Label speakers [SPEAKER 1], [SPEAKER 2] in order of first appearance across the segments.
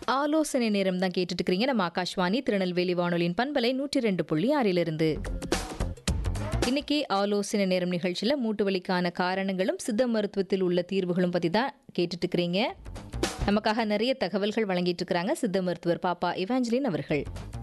[SPEAKER 1] ஆலோசனை நேரம் தான் கேட்டுட்டு இருக்கிறீங்க நம்ம ஆகாஷ்வாணி திருநெல்வேலி வானொலியின் பண்பலை நூற்றி ரெண்டு புள்ளி ஆறிலிருந்து இன்னைக்கு ஆலோசனை நேரம் நிகழ்ச்சியில் மூட்டு வலிக்கான காரணங்களும் சித்த மருத்துவத்தில் உள்ள தீர்வுகளும் பற்றி தான் கேட்டுட்டு இருக்கிறீங்க நமக்காக நிறைய தகவல்கள் வழங்கிட்டு இருக்கிறாங்க சித்த மருத்துவர் பாப்பா இவாஞ்சலின் அவர்கள்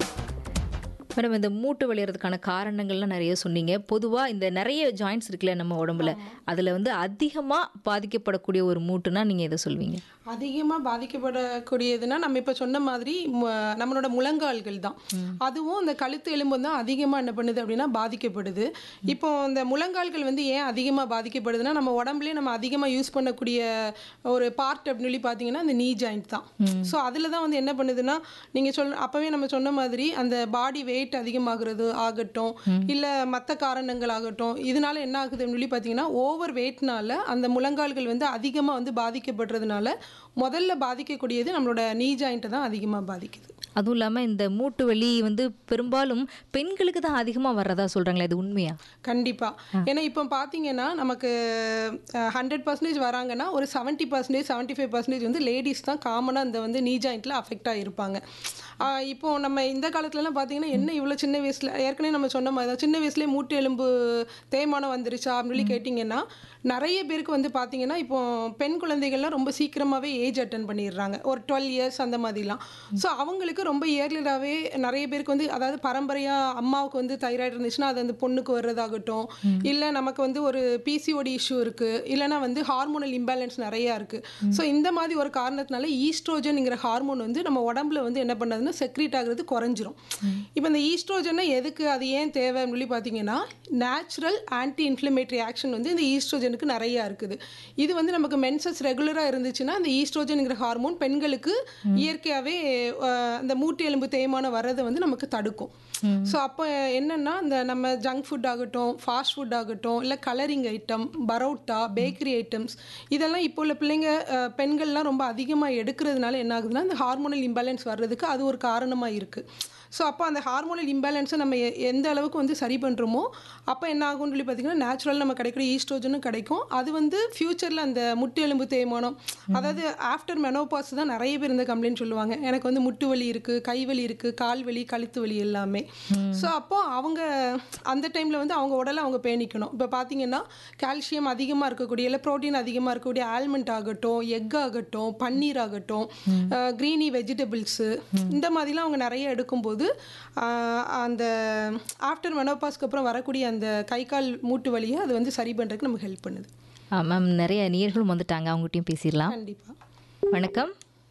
[SPEAKER 1] மேடம் இந்த மூட்டு வலியறதுக்கான காரணங்கள்லாம் நிறைய சொன்னீங்க பொதுவாக இந்த நிறைய ஜாயின்ட்ஸ் இருக்குல்ல நம்ம உடம்புல அதில் வந்து அதிகமாக பாதிக்கப்படக்கூடிய ஒரு மூட்டுனா நீங்கள் எதை சொல்வீங்க
[SPEAKER 2] அதிகமாக பாதிக்கப்படக்கூடியதுன்னா நம்ம இப்போ சொன்ன மாதிரி ம- நம்மளோட முழங்கால்கள் தான் அதுவும் இந்த கழுத்து எலும்பு தான் அதிகமாக என்ன பண்ணுது அப்படின்னா பாதிக்கப்படுது இப்போ இந்த முழங்கால்கள் வந்து ஏன் அதிகமாக பாதிக்கப்படுதுன்னா நம்ம உடம்புலேயே நம்ம அதிகமாக யூஸ் பண்ணக்கூடிய ஒரு பார்ட் அப்படின்னு சொல்லி பார்த்தீங்கன்னா அந்த நீ ஜாயிண்ட் தான் ஸோ அதில் தான் வந்து என்ன பண்ணுதுன்னா நீங்கள் சொல் அப்போவே நம்ம சொன்ன மாதிரி அந்த பாடி வெயிட் அதிகமாகிறது ஆகட்டும் இல்லை மற்ற காரணங்கள் ஆகட்டும் இதனால என்ன ஆகுது அப்படின்னு சொல்லி பார்த்தீங்கன்னா ஓவர் வெயிட்னால அந்த முழங்கால்கள் வந்து அதிகமாக வந்து பாதிக்கப்படுறதுனால முதல்ல பாதிக்கக்கூடியது நம்மளோட நீ ஜாயிண்ட்டை தான் அதிகமாக பாதிக்குது
[SPEAKER 1] அதுவும் இல்லாமல் இந்த மூட்டு வலி வந்து பெரும்பாலும் பெண்களுக்கு தான் அதிகமாக வர்றதா சொல்கிறாங்களே இது உண்மையா
[SPEAKER 2] கண்டிப்பாக ஏன்னா இப்போ பார்த்தீங்கன்னா நமக்கு ஹண்ட்ரட் பர்சன்டேஜ் வராங்கன்னா ஒரு seventy percentage seventy five percentage வந்து லேடிஸ் தான் காமனாக இந்த வந்து நீ ஜாயிண்ட்டில் அஃபெக்ட் ஆகிருப்பாங்க ஆஹ் இப்போ நம்ம இந்த காலத்துலலாம் பார்த்தீங்கன்னா என்ன இவ்வளோ சின்ன வயசில் ஏற்கனவே நம்ம சொன்ன மாதிரி தான் சின்ன வயசுலேயே மூட்டு எலும்பு தேய்மானம் வந்துருச்சா அப்படின்னு சொல்லி கேட்டிங்கன்னா நிறைய பேருக்கு வந்து பார்த்தீங்கன்னா இப்போ பெண் குழந்தைகள்லாம் ரொம்ப சீக்கிரமாகவே ஏஜ் அட்டன் பண்ணிடுறாங்க ஒரு டுவெல் இயர்ஸ் அந்த மாதிரிலாம் ஸோ அவங்களுக்கு ரொம்ப இயர்லியராகவே நிறைய பேருக்கு வந்து அதாவது பரம்பரையாக அம்மாவுக்கு வந்து தைராய்டு இருந்துச்சுன்னா அது அந்த பொண்ணுக்கு வர்றதாகட்டும் இல்லை நமக்கு வந்து ஒரு பிசிஓடி இஷ்யூ இருக்குது இல்லைன்னா வந்து ஹார்மோனல் இம்பேலன்ஸ் நிறையா இருக்குது ஸோ இந்த மாதிரி ஒரு காரணத்தினால ஈஸ்ட்ரோஜன்ங்கிற ஹார்மோன் வந்து நம்ம உடம்புல வந்து என்ன பண்ணுறதுன்னா செக்ரீட் ஆகுறது குறைஞ்சிரும் இப்போ இந்த ஈஸ்ட்ரோஜனை எதுக்கு அது ஏன் தேவை அப்படின்னு சொல்லி பார்த்தீங்கன்னா நேச்சுரல் ஆன்டி இன்ஃப்ளமேட்டரி ஆக்ஷன் வந்து இந்த ஈஸ்ட்ரோஜனுக்கு நிறையா இருக்குது இது வந்து நமக்கு மென்சஸ் ரெகுலராக இருந்துச்சுன்னா அந்த ஈஸ்ட்ரோஜன்ங்கிற ஹார்மோன் பெண்களுக்கு இயற்கையாகவே அந்த மூட்டு எலும்பு தேய்மானம் வர்றதை வந்து நமக்கு தடுக்கும் ஸோ அப்போ என்னென்னா இந்த நம்ம ஜங்க் ஃபுட் ஆகட்டும் ஃபாஸ்ட் ஃபுட் ஆகட்டும் இல்லை colouring item parotta bakery items இதெல்லாம் இப்போ உள்ள பிள்ளைங்க அஹ், பெண்கள்லாம் ரொம்ப அதிகமாக எடுக்கிறதுனால என்ன ஆகுதுன்னா இந்த ஹார்மோனல் இம்பேலன்ஸ் வர்றதுக்கு அது ஒரு காரணமாக இருக்குது ஸோ அப்போ அந்த ஹார்மோனல் இம்பேலன்ஸை நம்ம எ- எந்த அளவுக்கு வந்து சரி பண்ணுறோமோ அப்போ என்ன ஆகும்னு சொல்லி பார்த்தீங்கன்னா நேச்சுரல் நம்ம கிடைக்கிற ஈஸ்ட்ரோஜனும் கிடைக்கும் அது வந்து ஃப்யூச்சரில் அந்த முட்டு எலும்பு தேய்மானம் அதாவது ஆஃப்டர் மெனோபாஸ் தான் நிறைய பேர் இந்த கம்ப்ளைண்ட் சொல்லுவாங்க எனக்கு வந்து முட்டு வலி இருக்குது கை வலி இருக்குது கால் வலி கழுத்து வலி எல்லாமே ஸோ அப்போ அவங்க அந்த டைமில் வந்து அவங்க உடலை அவங்க பேணிக்கணும் இப்போ பார்த்தீங்கன்னா கால்சியம் அதிகமாக இருக்கக்கூடிய இல்லை ப்ரோட்டீன் அதிகமாக இருக்கக்கூடிய ஆல்மண்ட் ஆகட்டும் எக் ஆகட்டும் பன்னீர் ஆகட்டும் க்ரீனி வெஜிடபிள்ஸு இந்த மாதிரிலாம் அவங்க நிறைய எடுக்கும்போது ஆஹ், அந்த ஆஃப்டர் மெனோபாஸ்க்கு அப்புறம் வரக்கூடிய அந்த கை கால் மூட்டு வலியை அது வந்து சரி பண்ணுறதுக்கு நமக்கு ஹெல்ப் பண்ணுது
[SPEAKER 1] மேம் நிறைய நேர்களும் வந்துட்டாங்க அவங்ககிட்டயும் பேசிடலாம்
[SPEAKER 2] கண்டிப்பாக
[SPEAKER 1] வணக்கம்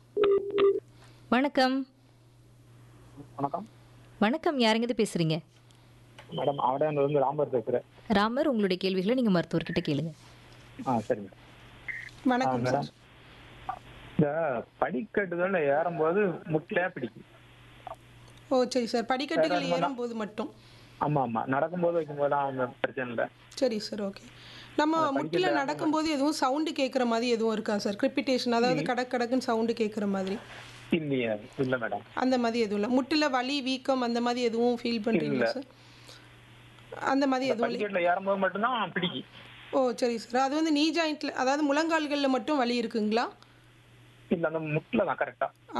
[SPEAKER 1] வணக்கம்
[SPEAKER 3] வணக்கம்
[SPEAKER 1] வணக்கம் யாருங்கிட்ட பேசுறீங்க
[SPEAKER 3] மேடம் அவடையான்ல இருந்து ராம்பர் பேசுறேன்
[SPEAKER 1] ராமர் உங்களுடைய கேள்விகளை நீங்க மருத்துவர்கிட்ட கேளுங்க
[SPEAKER 3] ஆ சரிங்க
[SPEAKER 2] வணக்கம்
[SPEAKER 3] மேடம்
[SPEAKER 2] சார்
[SPEAKER 3] இந்த படிக்கட்டுகள் ஏறும்போது முட்டிலே பிடிக்கும்
[SPEAKER 2] ஓ சரி சார் படிக்கட்டுகள் ஏறும்போது மட்டும்
[SPEAKER 3] ஆமா ஆமா நடக்கும்போது வைக்கும்போதெல்லாம் அந்த பிரச்சனை இல்லை
[SPEAKER 2] சரி சார் ஓகே நம்ம முட்டில் நடக்கும்போது எதுவும் சவுண்டு கேட்குற மாதிரி எதுவும் இருக்கா சார் கிரிப்பிட்டேஷன் அதாவது கடக் கடக்குன்னு சவுண்டு கேட்குற மாதிரி
[SPEAKER 3] இல்லையே இல்லை மேடம்
[SPEAKER 2] அந்த மாதிரி எதுவும் இல்லை முட்டில் வலி வீக்கம் அந்த மாதிரி எதுவும் ஃபீல் பண்ணுறீங்களா சார் அந்த மாதிரி எதுவும் இல்லை
[SPEAKER 3] படிக்கட்டுல ஏறும்போது மட்டும்தான் பிடிக்கும்
[SPEAKER 2] ஓ சரி சார் அது வந்து நீ ஜாயிண்ட்ல அதாவது முழங்கால்களில் மட்டும் வலி இருக்குங்களா
[SPEAKER 3] இல்லை அந்த முட்டில் தான் கரெக்டாக